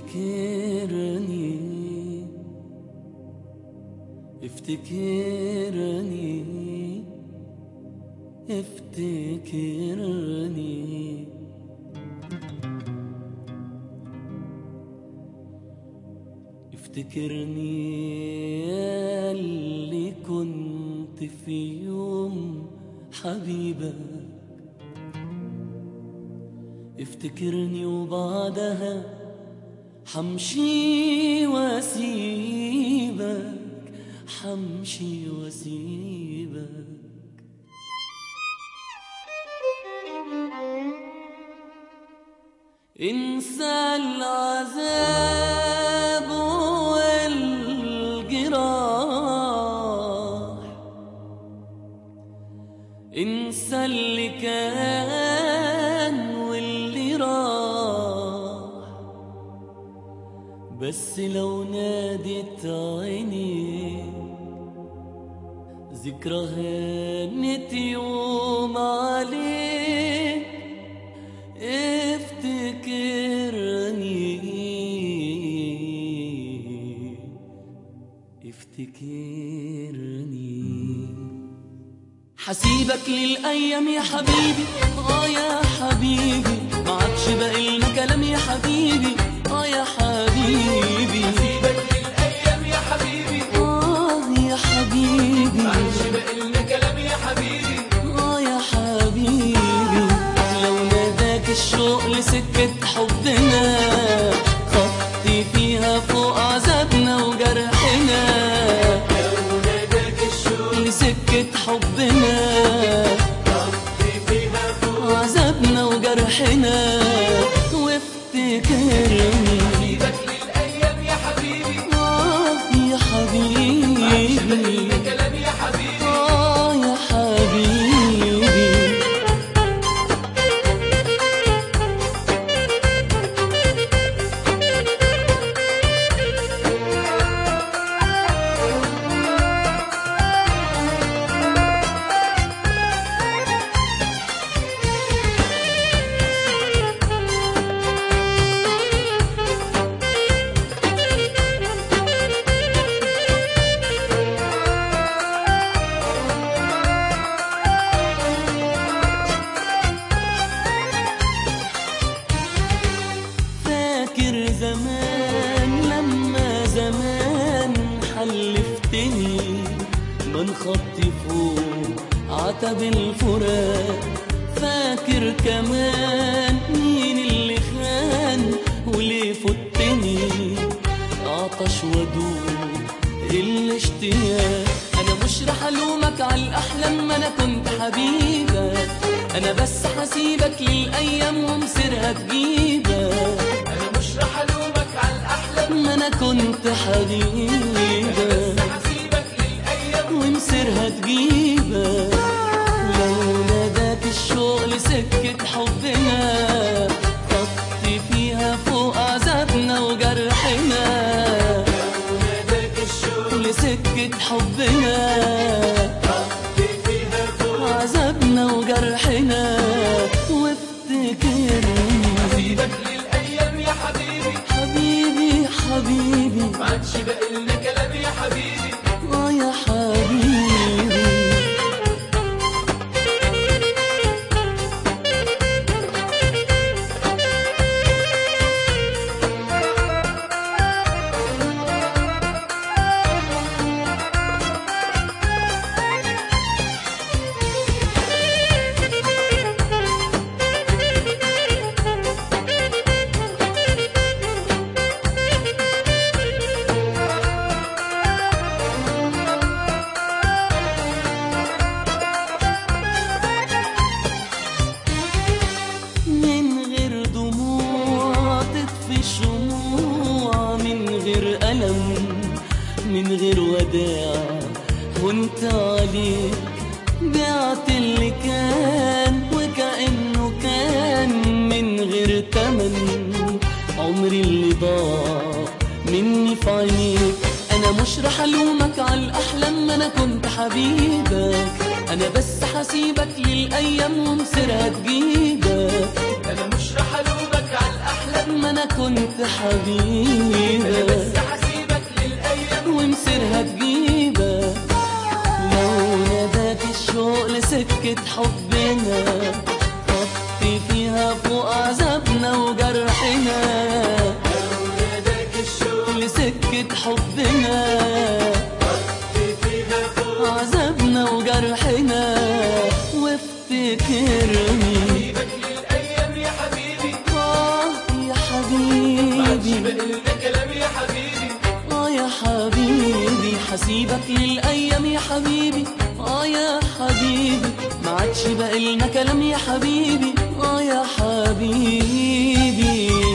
افتكرني افتكرني افتكرني افتكرني يا اللي كنت في يوم حبيبك افتكرني وبعدها حمشي واسيبك حمشي واسيبك انسى العذاب والجراح انسى اللي كان واللي راح بس لو نادت عيني ذكرى هانت يوم عليك افتكرني افتكرني حسيبك للأيام يا حبيبي آه يا حبيبي ما عادش باقي لنا كلام يا حبيبي آه يا حبيبي سيبك للايام يا حبيبي آه يا حبيبي معلش بقلنا كلام يا حبيبي آه يا حبيبي لو ناداك الشوق لسكة حبنا خطي فيها فوق عذابنا وجرحنا لو ناداك الشوق لسكة حبنا طفي فيها فوق عذابنا وجرحنا وافتكرني سيبك للايام يا حبيبي آه يا معلش حبيبي بقلنا كلام يا حبيبي آه يا حبيبي فاكر زمان لما زمان حلفتني من خطي فوق عتب الفراق فاكر كمان مين اللي خان وليه فتني عطش ودوب الاشتياق انا مش رح الومك على الاحلام ما انا كنت حبيبك انا بس حسيبك للايام ومصيرها تجيبك انا مش رح الومك على الاحلام ما انا كنت حبيبك هسيبك للايام ومصيرها تجيبك لو ناداك الشوق لسكة حبنا خطي فيها فوق عذابنا وجرحنا لو ناداك الشوق لسكة حبنا طفي فيها فوق عذابنا وجرحنا وافتكرني سيبك للايام يا حبيبي حبيبي حبيبي ما عادش بقلنا كلام يا حبيبي اه يا حبيبي من غير دموع تطفي شموع من غير ألم من غير وداع وانت عليك بعت اللي كان وكأنه كان من غير تمن عمري اللي ضاع مني في عينيك انا مش رح الومك على الاحلام ما انا كنت حبيبك انا بس حسيبك للايام ومصيرها تجيبك انا مش رح الومك على الاحلام احلم ما انا كنت انا حبيبك بس حسيبك للايام ومصيرها تجيبك لو ناداك الشوق لسكة حبنا طفي فيها فوق عذابنا وجرحنا ناداك الشوق لسكة حبنا فيها فوق عذابنا وجرحنا وافتكرني حبيبك للايام يا حبيبي آه يا معادش حبيبي باقي لنا كلام يا حبيبي آه يا حبيبي حسيبك للأيام يا حبيبي آه يا حبيبي ما عادش باقي لنا كلام يا حبيبي آه يا حبيبي